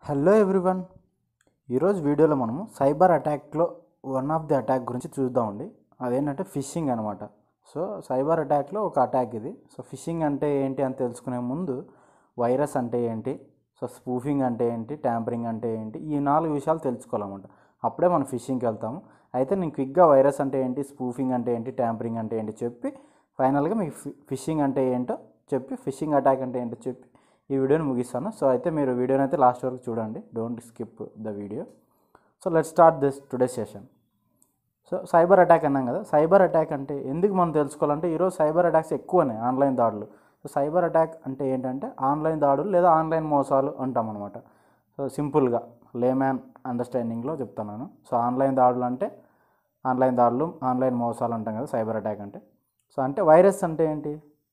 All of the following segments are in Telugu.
హలో ఎవ్రీవన్ ఈరోజు వీడియోలో మనము సైబర్ అటాక్లో వన్ ఆఫ్ ది అటాక్ గురించి చూద్దామండి అదేంటంటే ఫిషింగ్ అనమాట సో సైబర్ అటాక్లో ఒక అటాక్ ఇది సో ఫిషింగ్ అంటే ఏంటి అని తెలుసుకునే ముందు వైరస్ అంటే ఏంటి సో స్పూఫింగ్ అంటే ఏంటి ట్యాంపరింగ్ అంటే ఏంటి ఈ నాలుగు విషయాలు తెలుసుకోవాలన్నమాట అప్పుడే మనం ఫిషింగ్కి వెళ్తాము అయితే నేను క్విక్గా వైరస్ అంటే ఏంటి స్పూఫింగ్ అంటే ఏంటి ట్యాంపరింగ్ అంటే ఏంటి చెప్పి ఫైనల్గా మీకు ఫి- ఫిషింగ్ అంటే ఏంటో చెప్పి ఫిషింగ్ అటాక్ అంటే ఏంటో చెప్పి ఈ వీడియోని ముగిస్తాను సో అయితే మీరు వీడియోని అయితే లాస్ట్ వరకు చూడండి don't skip the video so let start this today session so cyber attack అన్నాం కదా సైబర్ అటాక్ అంటే ఎందుకు మనం తెలుసుకోవాలంటే ఈరోజు సైబర్ అటాక్స్ ఎక్కువనే ఆన్లైన్ దాడులు సో సైబర్ అటాక్ అంటే ఏంటంటే ఆన్లైన్ దాడులు లేదా ఆన్లైన్ మోసాలు అంటాం అనమాట సో సింపుల్గా లేమ్యాన్ అండర్స్టాండింగ్లో చెప్తున్నాను సో ఆన్లైన్ దాడులు అంటే ఆన్లైన్ దాడులు ఆన్లైన్ మోసాలు అంటాం కదా సైబర్ అటాక్ అంటే సో అంటే వైరస్ అంటే ఏంటి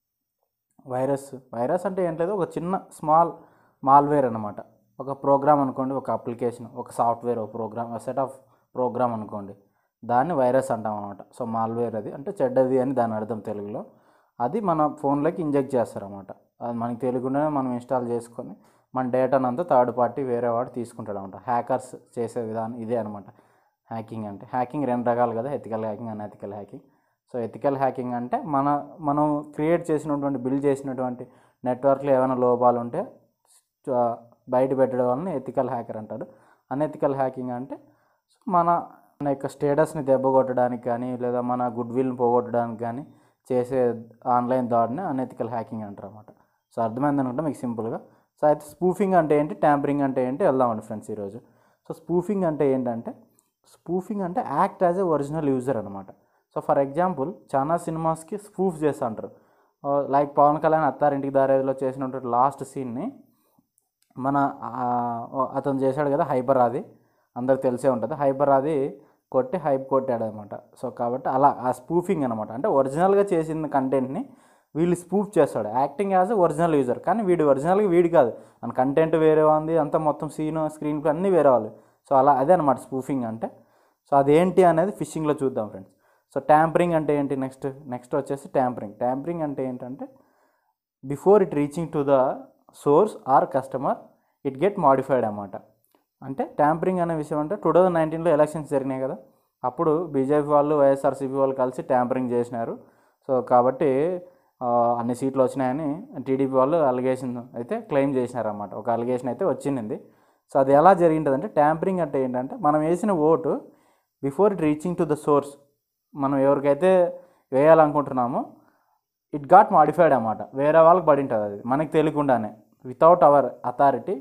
వైరస్ వైరస్ అంటే ఏం లేదు ఒక చిన్న స్మాల్ మాల్వేర్ అనమాట ఒక ప్రోగ్రామ్ అనుకోండి ఒక అప్లికేషన్ ఒక సాఫ్ట్వేర్ ఒక ప్రోగ్రామ్ సెట్ ఆఫ్ ప్రోగ్రామ్ అనుకోండి దాన్ని వైరస్ అంటాం అనమాట సో మాల్వేర్ అది అంటే చెడ్డది అని దాని అర్థం తెలుగులో అది మన ఫోన్లోకి ఇంజెక్ట్ చేస్తారన్నమాట అది మనకి తెలియకుండానే మనం ఇన్స్టాల్ చేసుకొని మన డేటాను అంతా థర్డ్ పార్టీ వేరే వాడు తీసుకుంటాడు అనమాట హ్యాకర్స్ చేసే విధానం ఇదే అనమాట హ్యాకింగ్ అంటే హ్యాకింగ్ రెండు రకాలు కదా ethical hacking unethical hacking so ethical hacking అంటే మన మనం క్రియేట్ చేసినటువంటి బిల్డ్ చేసినటువంటి నెట్వర్క్లో ఏమైనా లోపాలు ఉంటే ఆ, బయట పెట్టడం వలన ఎథికల్ హ్యాకర్ అంటాడు అనెథికల్ హ్యాకింగ్ అంటే మన మన యొక్క స్టేటస్ని దెబ్బకొట్టడానికి కానీ లేదా మన గుడ్ విల్ని పోగొట్టడానికి కానీ చేసే ఆన్లైన్ దాడిని అనెథికల్ హ్యాకింగ్ అంటారు అనమాట సో అర్థమైంది అనుకుంటే మీకు సింపుల్గా సో అయితే స్పూఫింగ్ అంటే ఏంటి ట్యాంపరింగ్ అంటే ఏంటి వెళ్దామండి ఫ్రెండ్స్ ఈరోజు సో స్పూఫింగ్ అంటే ఏంటంటే స్పూఫింగ్ అంటే act as a original user అనమాట సో ఫర్ ఎగ్జాంపుల్ చాలా సినిమాస్కి స్పూఫ్ చేస్తూ అంటారు లైక్ పవన్ కళ్యాణ్ అత్తారింటికి దారేదిలో చేసినటువంటి లాస్ట్ సీన్ని మన ఆ, అతను చేశాడు కదా హైపర్ ఆది అందరికి తెలిసే ఉంటుంది హైపర్ ఆది కొట్టి హైప్ కొట్టాడు అనమాట సో కాబట్టి అలా ఆ స్పూఫింగ్ అనమాట అంటే ఒరిజినల్గా చేసిన కంటెంట్ని వీళ్ళు స్పూఫ్ చేస్తాడు యాక్టింగ్ యాజ్ ఒరిజినల్ యూజర్ కానీ వీడు ఒరిజినల్గా వీడు కాదు మన కంటెంట్ వేరే ఉంది అంతా మొత్తం సీన్ స్క్రీన్ ప్లే అన్నీ వేరే వాళ్ళు సో అలా అదే అనమాట స్పూఫింగ్ అంటే సో అదేంటి అనేది ఫిషింగ్లో చూద్దాం ఫ్రెండ్స్ సో ట్యాంపరింగ్ అంటే ఏంటి నెక్స్ట్ నెక్స్ట్ వచ్చేసి ట్యాంపరింగ్ ట్యాంపరింగ్ అంటే ఏంటంటే before it reaching to the source or customer it get modified అన్నమాట అంటే ట్యాంపరింగ్ అనే విషయం అంటే టూ థౌజండ్ నైన్టీన్లో ఎలక్షన్స్ జరిగినాయి కదా అప్పుడు బీజేపీ వాళ్ళు వైఎస్ఆర్సీపీ వాళ్ళు కలిసి ట్యాంపరింగ్ చేసినారు సో కాబట్టి ఆ, అన్ని సీట్లు వచ్చినాయని టీడీపీ వాళ్ళు అలిగేషన్ అయితే క్లెయిమ్ చేసినారు అన్నమాట ఒక అలిగేషన్ అయితే వచ్చింది సో అది ఎలా జరిగింటుంది అంటే ట్యాంపరింగ్ అంటే ఏంటంటే మనం వేసిన vote before it reaching to the source మనం ఎవరికైతే వేయాలనుకుంటున్నామో ఇట్ గాట్ మాడిఫైడ్ అన్నమాట వేరే వాళ్ళకి పడి ఉంటుంది అది మనకి తెలియకుండానే without our authority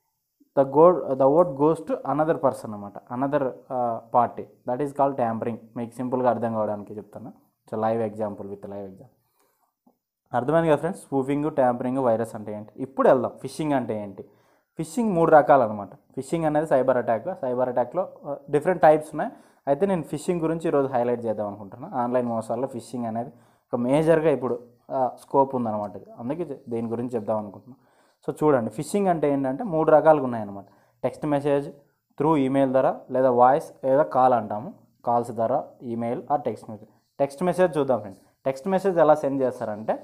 the go the vote goes to another person అనమాట another party that is called tampering మీకు సింపుల్గా అర్థం కావడానికి చెప్తాను so live example with live example అర్థమైంది కదా ఫ్రెండ్స్ స్పూఫింగ్ ట్యాంపరింగ్ వైరస్ అంటే ఏంటి ఇప్పుడు వెళ్దాం ఫిషింగ్ అంటే ఏంటి ఫిషింగ్ మూడు రకాలు అనమాట ఫిషింగ్ అనేది సైబర్ అటాక్ సైబర్ అటాక్లో డిఫరెంట్ టైప్స్ ఉన్నాయి అయితే నేను ఫిషింగ్ గురించి ఈరోజు హైలైట్ చేద్దాం అనుకుంటున్నాను ఆన్లైన్ మోసాల్లో ఫిషింగ్ అనేది ఒక మేజర్గా ఇప్పుడు స్కోప్ ఉందన్నమాట ఇది అందుకే చె- దీని గురించి చెప్దాం అనుకుంటున్నాను సో చూడండి ఫిషింగ్ అంటే ఏంటంటే మూడు రకాలుగా ఉన్నాయన్నమాట టెక్స్ట్ మెసేజ్ త్రూ ఈమెయిల్ ద్వారా లేదా వాయిస్ లేదా కాల్ అంటాము కాల్స్ ద్వారా email or text message text message చూద్దాం ఫ్రెండ్స్ టెక్స్ట్ మెసేజ్ ఎలా సెండ్ చేస్తారంటే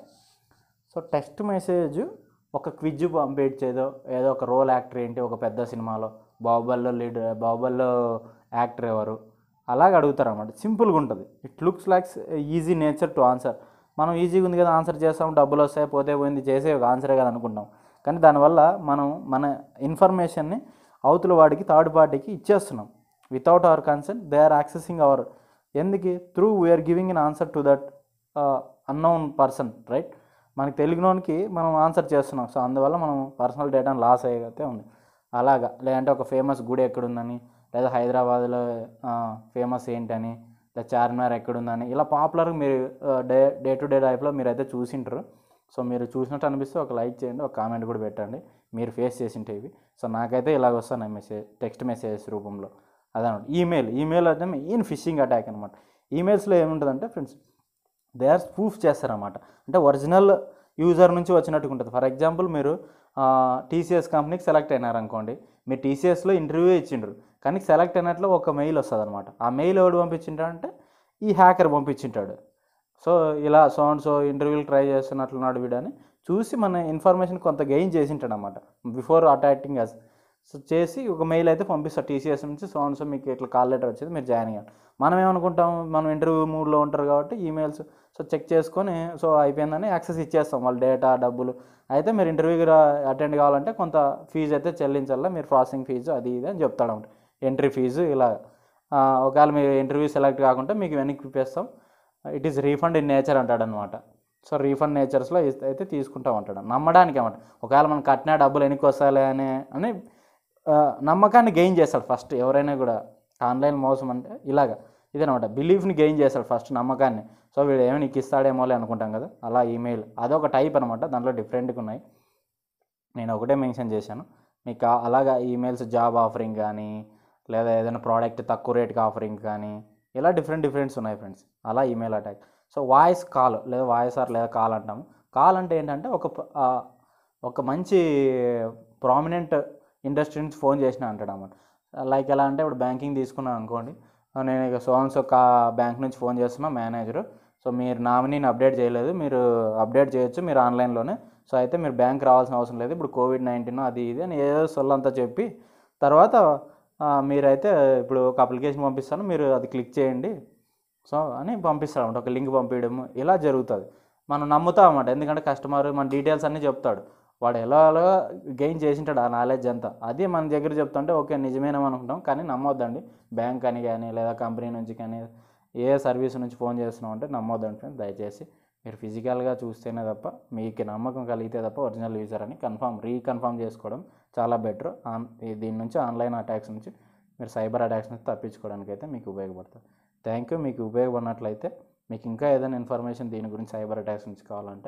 సో టెక్స్ట్ మెసేజ్ ఒక క్విజ్ పంపించేదో ఏదో ఒక రోల్ యాక్టర్ ఏంటి ఒక పెద్ద సినిమాలో బాహుబలిలో లీడ్ బాహుబలిలో యాక్టర్ ఎవరు అలాగ అడుగుతారు అనమాట సింపుల్గా ఉంటుంది it looks likes easy nature to answer మనం ఈజీగా ఉంది కదా ఆన్సర్ చేస్తాం డబ్బులు వస్తాయి పోతే పోయింది చేసే ఒక ఆన్సరే కదా అనుకుంటాం కానీ దానివల్ల మనం మన ఇన్ఫర్మేషన్ని అవతల వాడికి థర్డ్ పార్టీకి ఇచ్చేస్తున్నాం without our consent they are accessing our ఎందుకు through we are giving in answer to that unknown person right మనకి తెలియనోనికి మనం ఆన్సర్ చేస్తున్నాం సో అందువల్ల మనం పర్సనల్ డేటాను లాస్ అయ్యేతే ఉంది అలాగా లేదంటే ఒక ఫేమస్ గుడి ఎక్కడుందని లేదా హైదరాబాద్లో ఫేమస్ ఏంటని లేదా చార్మినార్ ఎక్కడుందని ఇలా పాపులర్గా మీరు డే డే టు డే లైఫ్లో మీరు అయితే చూసింటారు సో మీరు చూసినట్టు అనిపిస్తే ఒక లైక్ చేయండి ఒక కామెంట్ కూడా పెట్టండి మీరు ఫేస్ చేసింటే ఇవి సో నాకైతే ఇలాగ వస్తున్నాయి మెసేజ్ టెక్స్ట్ మెసేజెస్ రూపంలో అదనమాట ఈమెయిల్ ఈమెయిల్ అయితే మెయిన్ ఫిషింగ్ అటాక్ అనమాట ఈమెయిల్స్లో ఏముంటుందంటే ఫ్రెండ్స్ దే ఆర్ ప్రూఫ్ చేస్తారన్నమాట అంటే ఒరిజినల్ యూజర్ నుంచి వచ్చినట్టుగా ఉంటుంది ఫర్ ఎగ్జాంపుల్ మీరు టీసీఎస్ కంపెనీకి సెలెక్ట్ అయినారు అనుకోండి మీరు టీసీఎస్లో ఇంటర్వ్యూ ఇచ్చిండ్రు కానీ సెలెక్ట్ అయినట్లు ఒక మెయిల్ వస్తుంది అనమాట ఆ మెయిల్ ఎవడు పంపించింటాడు అంటే ఈ హ్యాకర్ పంపించింటాడు సో ఇలా సో అండ్ సో ఇంటర్వ్యూలు ట్రై చేస్తున్నట్లున్నాడు వీడని చూసి మన ఇన్ఫర్మేషన్ కొంత గెయిన్ చేసింటాడు అనమాట బిఫోర్ అటాక్టింగ్ అస్ సో చేసి ఒక మెయిల్ అయితే పంపిస్తారు టీసీఎస్ నుంచి సో అండ్ సో మీకు ఇట్లా కాల్ లెటర్ వచ్చింది మీరు జాయిన్ అయ్యారు మనం ఏమనుకుంటాం మనం ఇంటర్వ్యూ మూడ్లో ఉంటారు కాబట్టి ఈమెయిల్స్ సో చెక్ చేసుకొని సో అయిపోయిందని యాక్సెస్ ఇచ్చేస్తాం వాళ్ళ డేటా డబ్బులు అయితే మీరు ఇంటర్వ్యూకి అటెండ్ కావాలంటే కొంత ఫీజు అయితే చెల్లించాలా మీరు ప్రాసెసింగ్ ఫీజు అది ఇది అని చెప్తాడు అనమాట ఎంట్రీ ఫీజు ఇలా ఆ, ఒకవేళ మీరు ఇంటర్వ్యూ సెలెక్ట్ కాకుంటే మీకు వెనక్కి ఇప్పేస్తాం it is refund in nature అంటాడు అనమాట సో రీఫండ్ నేచర్స్లో అయితే తీసుకుంటాం అంటాడు నమ్మడానికి అనమాట ఒకవేళ మనం కట్టిన డబ్బులు వెనక్కి వస్తాయి అని అని ఆ, నమ్మకాన్ని గెయిన్ చేస్తాడు ఫస్ట్ ఎవరైనా కూడా ఆన్లైన్ మోసం అంటే ఇలాగా ఇదనమాట బిలీఫ్ని గెయిన్ చేస్తాడు ఫస్ట్ నమ్మకాన్ని సో వీడు ఏమో నీకు ఇస్తాడేమోలే అనుకుంటాం కదా అలా ఈమెయిల్ అదొక టైప్ అనమాట దాంట్లో డిఫరెంట్గా ఉన్నాయి నేను ఒకటే మెన్షన్ చేశాను మీకు ఆ- అలాగా ఈమెయిల్స్ జాబ్ ఆఫరింగ్ కానీ లేదా ఏదైనా ప్రోడక్ట్ తక్కువ రేట్కి ఆఫరింగ్ కానీ ఇలా డిఫరెంట్ డిఫరెంట్స్ ఉన్నాయి ఫ్రెండ్స్ అలా email attack so voice call లేదా వాయిస్ ఆర్ లేదా కాల్ అంటాము కాల్ అంటే ఏంటంటే ఒక ప- ఆ, ఒక మంచి ప్రామినెంట్ ఇండస్ట్రీ నుంచి ఫోన్ చేసిన అంటాడు అన్నమాట లైక్ ఎలా అంటే ఇప్పుడు బ్యాంకింగ్ తీసుకున్నాను అనుకోండి ఆ, నేను ఇక సోన్స్ ఒక బ్యాంక్ నుంచి ఫోన్ చేస్తున్నా మేనేజరు సో మీరు నామినీని అప్డేట్ చేయలేదు మీరు అప్డేట్ చేయొచ్చు మీరు ఆన్లైన్లోనే సో అయితే మీరు బ్యాంక్ రావాల్సిన అవసరం లేదు ఇప్పుడు కోవిడ్ నైన్టీన్ అది ఇది అని ఏదో సొల్లంతా చెప్పి తర్వాత ఆ, మీరైతే ఇప్పుడు ఒక అప్లికేషన్ పంపిస్తాను మీరు అది క్లిక్ చేయండి సో అని పంపిస్తాడు అనమాట ఒక లింక్ పంపించడం ఇలా జరుగుతుంది మనం నమ్ముతాం అన్నమాట ఎందుకంటే కస్టమర్ మన డీటెయిల్స్ అన్నీ చెప్తాడు వాడు ఎలా ఎలా గెయిన్ చేసింటాడు ఆ నాలెడ్జ్ అంతా అది మన దగ్గర చెప్తుంటే ఓకే నిజమేనేమో అనుకుంటాం కానీ నమ్మొద్దండి బ్యాంక్ అని కానీ లేదా కంపెనీ నుంచి కానీ ఏ సర్వీస్ నుంచి ఫోన్ చేస్తున్నాం అంటే నమ్మొద్దండి ఫ్రెండ్స్ దయచేసి మీరు ఫిజికల్గా చూస్తేనే తప్ప మీకు నమ్మకం కలిగితే తప్ప ఒరిజినల్ యూజర్ అని కన్ఫర్మ్ రీకన్ఫర్మ్ చేసుకోవడం చాలా బెటర్ ఆన్ ఈ- దీని నుంచి ఆన్లైన్ అటాక్స్ నుంచి మీరు సైబర్ అటాక్స్ నుంచి తప్పించుకోవడానికి అయితే మీకు ఉపయోగపడుతుంది థ్యాంక్ యూ మీకు ఉపయోగపడినట్లయితే మీకు ఇంకా ఏదైనా ఇన్ఫర్మేషన్ దీని గురించి సైబర్ అటాక్స్ నుంచి కావాలంటే